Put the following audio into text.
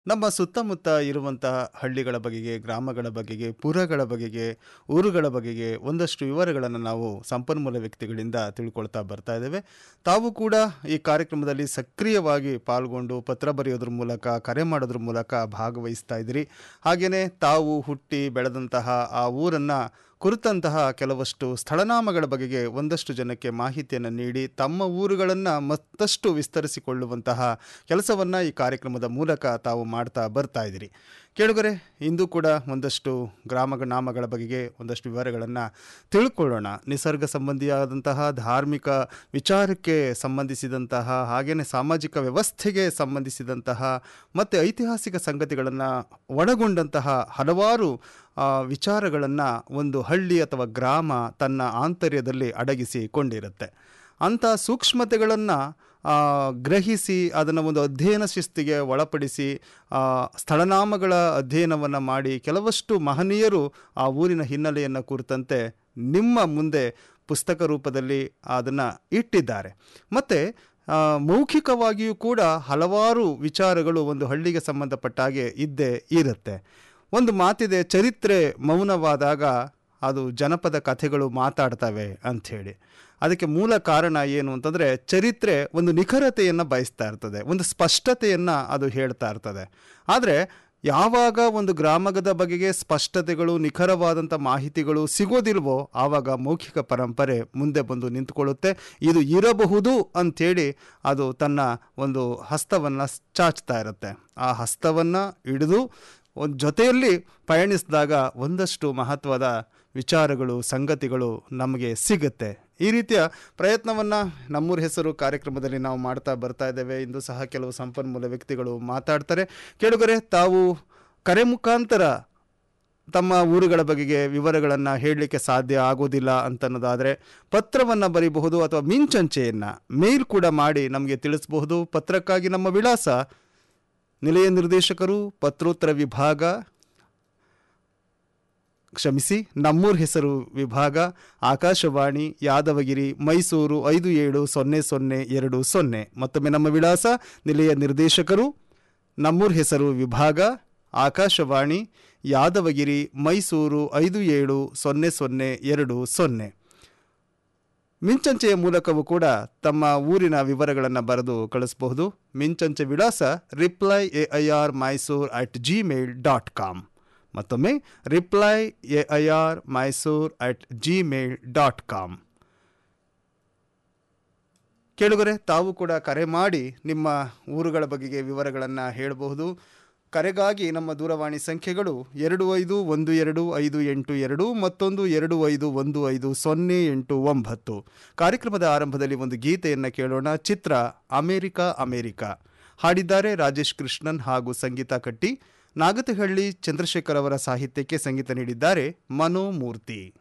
ನಮ್ಮ ಸುತ್ತಮುತ್ತ ಇರುವಂತಹ ಹಳ್ಳಿಗಳ ಬಗೆಗೆ ಗ್ರಾಮಗಳ ಬಗೆಗೆ ಪುರಗಳ ಬಗೆಗೆ ಊರುಗಳ ಬಗೆಗೆ ಒಂದಷ್ಟು ವಿವರಗಳನ್ನು ನಾವು ಸಂಪನ್ಮೂಲ ವ್ಯಕ್ತಿಗಳಿಂದ ತಿಳ್ಕೊಳ್ತಾ ಬರ್ತಾ ಇದ್ದೇವೆ ತಾವು ಕೂಡ ಈ ಕಾರ್ಯಕ್ರಮದಲ್ಲಿ ಸಕ್ರಿಯವಾಗಿ ಪಾಲ್ಗೊಂಡು ಪತ್ರ ಬರೆಯೋದ್ರ ಮೂಲಕ ಕರೆ ಮಾಡೋದ್ರ ಮೂಲಕ ಭಾಗವಹಿಸ್ತಾ ಇದ್ದೀರಿ ಹಾಗೆಯೇ ತಾವು ಹುಟ್ಟಿ ಬೆಳೆದಂತಹ ಆ ಊರನ್ನು ಕುರಿತಂತಹ ಕೆಲವಷ್ಟು ಸ್ಥಳನಾಮಗಳ ಬಗೆಗೆ ಒಂದಷ್ಟು ಜನಕ್ಕೆ ಮಾಹಿತಿಯನ್ನು ನೀಡಿ ತಮ್ಮ ಊರುಗಳನ್ನು ಮತ್ತಷ್ಟು ವಿಸ್ತರಿಸಿಕೊಳ್ಳುವಂತಹ ಕೆಲಸವನ್ನು ಈ ಕಾರ್ಯಕ್ರಮದ ಮೂಲಕ ತಾವು ಮಾಡ್ತಾ ಬರ್ತಾ ಇದ್ದೀರಿ ಕೇಳುಗರೆ ಇಂದು ಕೂಡ ಒಂದಷ್ಟು ಗ್ರಾಮ ನಾಮಗಳ ಬಗೆಗೆ ಒಂದಷ್ಟು ವಿವರಗಳನ್ನು ತಿಳ್ಕೊಳ್ಳೋಣ ನಿಸರ್ಗ ಸಂಬಂಧಿಯಾದಂತಹ ಧಾರ್ಮಿಕ ವಿಚಾರಕ್ಕೆ ಸಂಬಂಧಿಸಿದಂತಹ ಹಾಗೆಯೇ ಸಾಮಾಜಿಕ ವ್ಯವಸ್ಥೆಗೆ ಸಂಬಂಧಿಸಿದಂತಹ ಮತ್ತು ಐತಿಹಾಸಿಕ ಸಂಗತಿಗಳನ್ನು ಒಳಗೊಂಡಂತಹ ಹಲವಾರು ವಿಚಾರಗಳನ್ನು ಒಂದು ಹಳ್ಳಿ ಅಥವಾ ಗ್ರಾಮ ತನ್ನ ಆಂತರ್ಯದಲ್ಲಿ ಅಡಗಿಸಿಕೊಂಡಿರುತ್ತೆ ಅಂಥ ಸೂಕ್ಷ್ಮತೆಗಳನ್ನು ಗ್ರಹಿಸಿ ಅದನ್ನು ಒಂದು ಅಧ್ಯಯನ ಶಿಸ್ತಿಗೆ ಒಳಪಡಿಸಿ ಸ್ಥಳನಾಮಗಳ ಅಧ್ಯಯನವನ್ನು ಮಾಡಿ ಕೆಲವಷ್ಟು ಮಹನೀಯರು ಆ ಊರಿನ ಹಿನ್ನೆಲೆಯನ್ನು ಕುರಿತಂತೆ ನಿಮ್ಮ ಮುಂದೆ ಪುಸ್ತಕ ರೂಪದಲ್ಲಿ ಅದನ್ನು ಇಟ್ಟಿದ್ದಾರೆ ಮತ್ತು ಮೌಖಿಕವಾಗಿಯೂ ಕೂಡ ಹಲವಾರು ವಿಚಾರಗಳು ಒಂದು ಹಳ್ಳಿಗೆ ಸಂಬಂಧಪಟ್ಟ ಹಾಗೆ ಇದ್ದೇ ಇರುತ್ತೆ ಒಂದು ಮಾತಿದೆ ಚರಿತ್ರೆ ಮೌನವಾದಾಗ ಅದು ಜನಪದ ಕಥೆಗಳು ಮಾತಾಡ್ತವೆ ಅಂಥೇಳಿ ಅದಕ್ಕೆ ಮೂಲ ಕಾರಣ ಏನು ಅಂತಂದರೆ ಚರಿತ್ರೆ ಒಂದು ನಿಖರತೆಯನ್ನು ಬಯಸ್ತಾ ಇರ್ತದೆ ಒಂದು ಸ್ಪಷ್ಟತೆಯನ್ನು ಅದು ಹೇಳ್ತಾ ಇರ್ತದೆ ಆದರೆ ಯಾವಾಗ ಒಂದು ಗ್ರಾಮದ ಬಗೆಗೆ ಸ್ಪಷ್ಟತೆಗಳು ನಿಖರವಾದಂಥ ಮಾಹಿತಿಗಳು ಸಿಗೋದಿಲ್ವೋ ಆವಾಗ ಮೌಖಿಕ ಪರಂಪರೆ ಮುಂದೆ ಬಂದು ನಿಂತುಕೊಳ್ಳುತ್ತೆ ಇದು ಇರಬಹುದು ಅಂಥೇಳಿ ಅದು ತನ್ನ ಒಂದು ಹಸ್ತವನ್ನು ಚಾಚ್ತಾ ಇರುತ್ತೆ ಆ ಹಸ್ತವನ್ನು ಹಿಡಿದು ಒಂದು ಜೊತೆಯಲ್ಲಿ ಪಯಣಿಸಿದಾಗ ಒಂದಷ್ಟು ಮಹತ್ವದ ವಿಚಾರಗಳು ಸಂಗತಿಗಳು ನಮಗೆ ಸಿಗುತ್ತೆ ಈ ರೀತಿಯ ಪ್ರಯತ್ನವನ್ನು ನಮ್ಮೂರ ಹೆಸರು ಕಾರ್ಯಕ್ರಮದಲ್ಲಿ ನಾವು ಮಾಡ್ತಾ ಬರ್ತಾ ಇದ್ದೇವೆ ಇಂದು ಸಹ ಕೆಲವು ಸಂಪನ್ಮೂಲ ವ್ಯಕ್ತಿಗಳು ಮಾತಾಡ್ತಾರೆ ಕೇಳುಗರೆ ತಾವು ಕರೆ ಮುಖಾಂತರ ತಮ್ಮ ಊರುಗಳ ಬಗೆಗೆ ವಿವರಗಳನ್ನು ಹೇಳಲಿಕ್ಕೆ ಸಾಧ್ಯ ಆಗೋದಿಲ್ಲ ಅಂತನ್ನೋದಾದರೆ ಪತ್ರವನ್ನು ಬರೀಬಹುದು ಅಥವಾ ಮಿಂಚಂಚೆಯನ್ನು ಮೇಲ್ ಕೂಡ ಮಾಡಿ ನಮಗೆ ತಿಳಿಸಬಹುದು ಪತ್ರಕ್ಕಾಗಿ ನಮ್ಮ ವಿಳಾಸ ನಿಲಯ ನಿರ್ದೇಶಕರು ಪತ್ರೋತ್ತರ ವಿಭಾಗ ಕ್ಷಮಿಸಿ ನಮ್ಮೂರ್ ಹೆಸರು ವಿಭಾಗ ಆಕಾಶವಾಣಿ ಯಾದವಗಿರಿ ಮೈಸೂರು ಐದು ಏಳು ಸೊನ್ನೆ ಸೊನ್ನೆ ಎರಡು ಸೊನ್ನೆ ಮತ್ತೊಮ್ಮೆ ನಮ್ಮ ವಿಳಾಸ ನಿಲಯ ನಿರ್ದೇಶಕರು ನಮ್ಮೂರ್ ಹೆಸರು ವಿಭಾಗ ಆಕಾಶವಾಣಿ ಯಾದವಗಿರಿ ಮೈಸೂರು ಐದು ಏಳು ಸೊನ್ನೆ ಸೊನ್ನೆ ಎರಡು ಸೊನ್ನೆ ಮಿಂಚಂಚೆಯ ಮೂಲಕವೂ ಕೂಡ ತಮ್ಮ ಊರಿನ ವಿವರಗಳನ್ನು ಬರೆದು ಕಳಿಸಬಹುದು ಮಿಂಚಂಚೆ ವಿಳಾಸ reply A I R Mysore at Gmail dot com ಮತ್ತೊಮ್ಮೆ reply A I R Mysore at Gmail dot com ಕೇಳುಗರೆ ತಾವು ಕೂಡ ಕರೆ ಮಾಡಿ ನಿಮ್ಮ ಊರುಗಳ ಬಗೆಗೆ ವಿವರಗಳನ್ನು ಹೇಳಬಹುದು ಕರೆಗಾಗಿ ನಮ್ಮ ದೂರವಾಣಿ ಸಂಖ್ಯೆಗಳು ಎರಡು ಐದು ಒಂದು ಎರಡು ಐದು ಎಂಟು ಎರಡು ಮತ್ತೊಂದು ಎರಡು ಐದು ಒಂದು ಐದು ಸೊನ್ನೆ ಎಂಟು ಒಂಬತ್ತು ಕಾರ್ಯಕ್ರಮದ ಆರಂಭದಲ್ಲಿ ಒಂದು ಗೀತೆಯನ್ನು ಕೇಳೋಣ ಚಿತ್ರ ಅಮೇರಿಕಾ ಅಮೇರಿಕಾ ಹಾಡಿದ್ದಾರೆ ರಾಜೇಶ್ ಕೃಷ್ಣನ್ ಹಾಗೂ ಸಂಗೀತ ಕಟ್ಟಿ ನಾಗತಿಹಳ್ಳಿ ಚಂದ್ರಶೇಖರ್ ಅವರ ಸಾಹಿತ್ಯಕ್ಕೆ ಸಂಗೀತ ನೀಡಿದ್ದಾರೆ ಮನೋಮೂರ್ತಿ